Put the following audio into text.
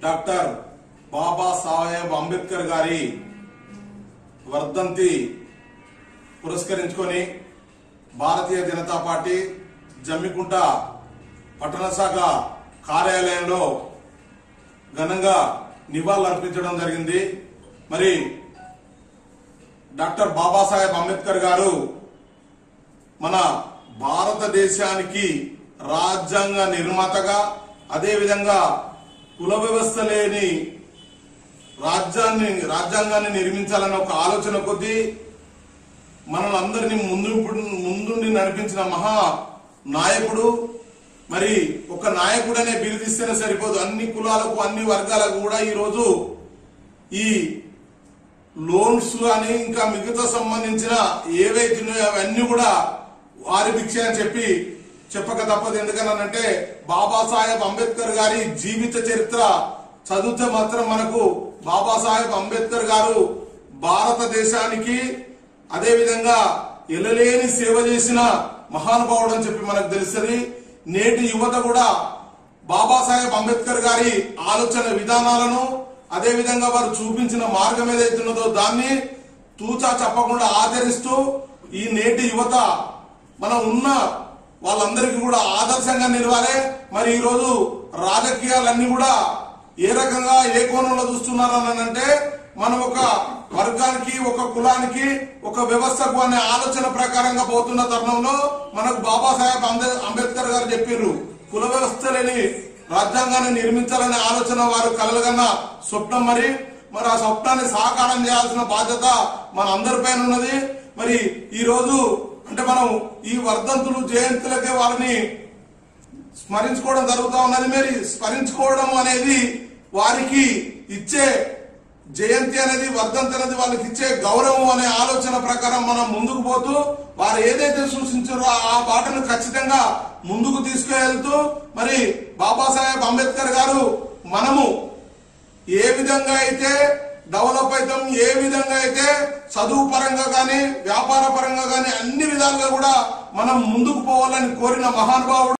doctor బాబా సాహెబ్ అంబేద్కర్ గారి వర్ధంతి పురస్కరించుకొని భారతీయ జనతా పార్టీ జమ్మికుంట పట్టణ శాఖ కార్యాలయంలో ఘనంగా నివాళులర్పించడం జరిగింది మరి డాక్టర్ బాబాసాహెబ్ అంబేద్కర్ గారు మన భారతదేశానికి రాజ్యాంగ నిర్మాతగా అదేవిధంగా కుల వ్యవస్థ లేని రాజ్యాన్ని రాజ్యాంగాన్ని నిర్మించాలన్న ఒక ఆలోచన కొద్దీ మనల్ని అందరినీ ముందు ముందుండి నడిపించిన మహా నాయకుడు మరి ఒక నాయకుడు అనే బిరుదిస్తేనే సరిపోదు అన్ని కులాలకు అన్ని వర్గాలకు కూడా ఈరోజు ఈ లోన్స్ అని ఇంకా మిగతా సంబంధించిన ఏవైతే ఉన్నాయో అవన్నీ కూడా వారి భిక్ష అని చెప్పి చెప్పక తప్పదు ఎందుకనంటే బాబాసాహెబ్ అంబేద్కర్ గారి జీవిత చరిత్ర చదివితే మాత్రం మనకు బాబాసాహెబ్ అంబేద్కర్ గారు భారతదేశానికి అదే విధంగా ఎల్లలేని సేవ చేసిన మహానుభావుడు అని చెప్పి మనకు తెలుస్తుంది నేటి యువత కూడా బాబాసాహెబ్ అంబేద్కర్ గారి ఆలోచన విధానాలను అదే విధంగా వారు చూపించిన మార్గం ఏదైతే ఉన్నదో దాన్ని తూచా చెప్పకుండా ఆచరిస్తూ ఈ నేటి యువత మనం ఉన్న వాళ్ళందరికీ కూడా ఆదర్శంగా నిలవాలి మరి ఈ రోజు రాజకీయాలన్నీ కూడా ఏ రకంగా ఏ కోణంలో చూస్తున్నారు అని అంటే మనం ఒక వర్గానికి ఒక కులానికి ఒక వ్యవస్థకు అనే ఆలోచన ప్రకారంగా పోతున్న తరుణంలో మనకు బాబాసాహెబ్ అంబే- అంబేద్కర్ గారు చెప్పారు కుల వ్యవస్థ లేని రాజ్యాంగాన్ని నిర్మించాలనే ఆలోచన వారు కలలుగన్న స్వప్నం మరి మరి ఆ స్వప్నాన్ని సాకారం చేయాల్సిన బాధ్యత మన అందరిపైన ఉన్నది మరి ఈ రోజు అంటే మనం ఈ వర్ధంతులు జయంతులకే వారిని స్మరించుకోవడం జరుగుతా ఉన్నది మరి స్మరించుకోవడం అనేది వారికి ఇచ్చే జయంతి అనేది వర్ధంతి అనేది వాళ్ళకి ఇచ్చే గౌరవం అనే ఆలోచన ప్రకారం మనం ముందుకు పోతూ వారు ఏదైతే సూచించారో ఆ బాటను ఖచ్చితంగా ముందుకు తీసుకువెళ్తూ మరి బాబాసాహెబ్ అంబేద్కర్ గారు మనము ఏ విధంగా అయితే డెవలప్ అవుతాం ఏ విధంగా అయితే చదువు పరంగా కానీ వ్యాపార పరంగా కానీ అన్ని విధాలుగా కూడా మనం ముందుకు పోవాలని కోరిన మహానుభావుడు